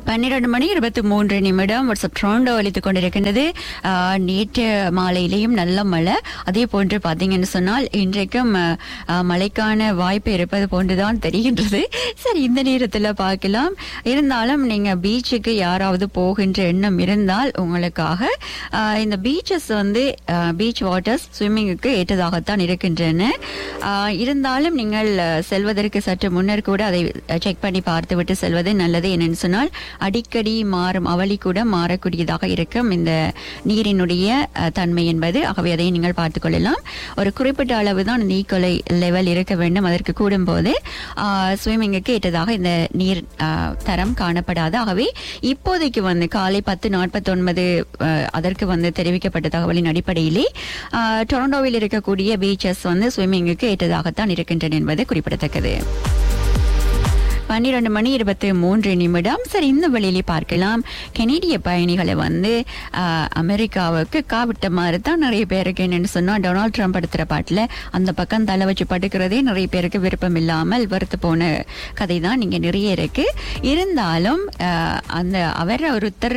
பன்னிரண்டு மணி இருபத்தி மூன்று நிமிடம் வாட்ஸ்அப் ட்ரோண்டோ அளித்துக் கொண்டிருக்கின்றது ஆஹ், நேற்று மாலையிலேயும் நல்ல மழை அதே போன்று பார்த்தீங்கன்னு சொன்னால் இன்றைக்கும் ஆஹ், ஆஹ், மழைக்கான வாய்ப்பு இருப்பது போன்றுதான் தெரிகின்றது சரி இந்த நேரத்தில் பார்க்கலாம் இருந்தாலும் நீங்க பீச்சுக்கு யாராவது போகின்ற எண்ணம் இருந்தால் உங்களுக்காக ஆஹ், இந்த பீச்சஸ் வந்து பீச் வாட்டர்ஸ் ஸ்விம்மிங்குக்கு ஏற்றதாகத்தான் இருக்கின்றன ஆஹ், இருந்தாலும் நீங்கள் ஆஹ், செல்வதற்கு சற்று முன்னர் கூட அதை செக் பண்ணி பார்த்துவிட்டு செல்வது நல்லது என்னன்னு சொன்னால் அடிக்கடி மாறும் அவளி கூட மாறக்கூடியதாக இருக்கும் இந்த நீரினுடைய அஹ், தன்மை என்பது ஆகவே அதை நீங்கள் பார்த்துக் கொள்ளலாம் ஒரு குறிப்பிட்ட அளவு தான் இந்த ஈக்குவலை லெவல் இருக்க வேண்டும் அதற்கு கூடும்போது ஸ்விம்மிங்குக்கு ஏற்றதாக இந்த நீர் அஹ், தரம் காணப்படாது ஆகவே இப்போதைக்கு வந்து காலை பத்து நாற்பத்தொன்பது அதற்கு வந்து தெரிவிக்கப்பட்ட தகவலின் அடிப்படையிலே அஹ், டொரண்டோவில் இருக்கக்கூடிய பீச்சஸ் வந்து ஸ்விம்மிங்குக்கு ஏற்றதாகத்தான் இருக்கின்றன என்பது குறிப்பிடத்தக்கது பன்னிரண்டு மணி இருபத்தி மூன்று நிமிடம் சரி இந்த வழியிலே பார்க்கலாம் கெனடிய பயணிகளை வந்து ஆஹ், அமெரிக்காவுக்கு காவிட்ட மாதிரி தான் நிறைய பேருக்கு என்னன்னு சொன்னா டொனால்ட் ட்ரம்ப் எடுத்துற பாட்டில் அந்த பக்கம் தலை வச்சு படுக்கிறதே நிறைய பேருக்கு விருப்பம் இல்லாமல் வெறுத்து போன கதை தான் நீங்க நிறைய இருக்கு இருந்தாலும் ஆஹ், அந்த அவர் ஒருத்தர்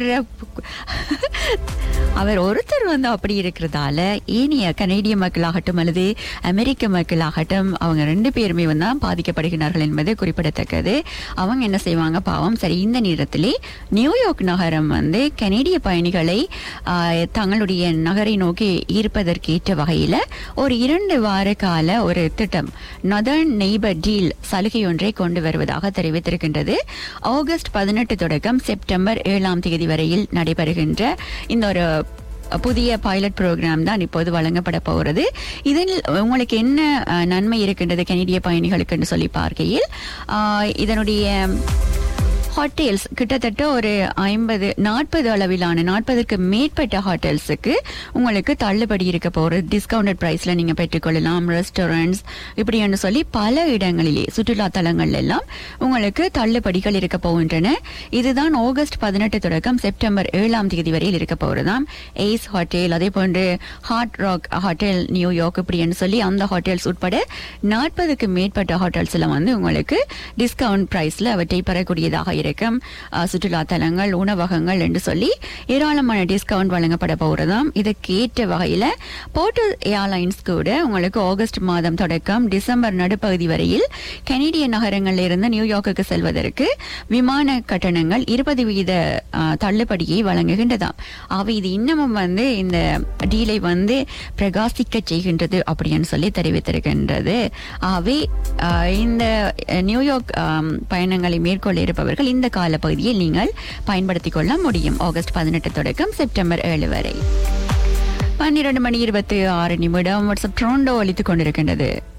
அவர் ஒருத்தர் வந்து அப்படி இருக்கிறதால ஏனைய கனேடிய மக்களாகட்டும் அல்லது அமெரிக்க மக்களாகட்டும் அவங்க ரெண்டு பேருமே வந்து தான் பாதிக்கப்படுகிறார்கள் என்பது குறிப்பிடத்தக்கது அவங்க என்ன செய்வாங்க பாவம் சரி இந்த நேரத்திலே நியூயார்க் நகரம் வந்து கனேடிய பயணிகளை ஆஹ், தங்களுடைய நகரை நோக்கி ஈர்ப்பதற்கேற்ற வகையில் ஒரு இரண்டு வார கால ஒரு திட்டம் நொதர்ன் நெய்பர் டீல் சலுகை ஒன்றை கொண்டு வருவதாக தெரிவித்திருக்கின்றது ஆகஸ்ட் பதினெட்டு தொடக்கம் செப்டம்பர் ஏழாம் தேதி வரையில் நடைபெறுகின்ற இந்த ஒரு புதிய பைலட் ப்ரோக்ராம் தான் இப்போது வழங்கப்பட போகிறது இதில் உங்களுக்கு என்ன அஹ், நன்மை இருக்கின்றது கனடிய பயணிகளுக்கு சொல்லி பார்க்கையில் ஆஹ், இதனுடைய ஹோட்டல்ஸ் கிட்டத்தட்ட ஒரு ஐம்பது நாற்பது அளவிலான நாற்பதுக்கு மேற்பட்ட ஹோட்டல்ஸுக்கு உங்களுக்கு தள்ளுபடி இருக்க போகிறது டிஸ்கவுண்டட் பிரைஸ்ல நீங்க பெற்றுக்கொள்ளலாம் ரெஸ்டாரண்ட்ஸ் இப்படின்னு சொல்லி பல இடங்களிலே சுற்றுலா தலங்கள் எல்லாம் உங்களுக்கு தள்ளுபடிகள் இருக்க போகின்றன இதுதான் ஆகஸ்ட் பதினெட்டு தொடக்கம் செப்டம்பர் ஏழாம் தேதி வரையில் இருக்க போகிறதாம் ஏஸ் ஹோட்டல் அதே போன்று ஹாட் ராக் ஹோட்டல் நியூயார்க் இப்படின்னு சொல்லி அந்த ஹோட்டல்ஸ் உட்பட நாற்பதுக்கு மேற்பட்ட ஹோட்டல்ஸ்ல வந்து உங்களுக்கு டிஸ்கவுண்ட் பிரைஸ்ல அவற்றை பெறக்கூடியதாக இருக்கும் அஹ், சுற்றுலா தலங்கள் உணவகங்கள் என்று சொல்லி ஏராளமான டிஸ்கவுண்ட் வழங்கப்பட போகிறதாம் இதற்கேற்ற வகையில போர்ட்டல் ஏர்லைன்ஸ் கூட உங்களுக்கு ஆகஸ்ட் மாதம் தொடக்கம் டிசம்பர் நடுப்பகுதி வரையில் கனேடிய நகரங்களில் இருந்து நியூயார்க்குக்கு செல்வதற்கு விமான கட்டணங்கள் இருபது வீத அஹ், தள்ளுபடியை வழங்குகின்றதாம் ஆக இது இன்னமும் வந்து இந்த டீலை வந்து பிரகாசிக்க செய்கின்றது அப்படின்னு சொல்லி தெரிவித்திருக்கின்றது ஆகவே அஹ், இந்த அஹ், நியூயார்க் ஆம், பயணங்களை மேற்கொள்ள இருப்பவர்கள் இந்த காலப்பகுதியில் நீங்கள் பயன்படுத்திக் கொள்ள முடியும் ஆகஸ்ட் பதினெட்டு தொடக்கம் செப்டம்பர் ஏழு வரை பன்னிரண்டு மணி இருபத்தி ஆறு நிமிடம் வாட்ஸ்அப் ட்ரோண்டோ அளித்துக் கொண்டிருக்கின்றது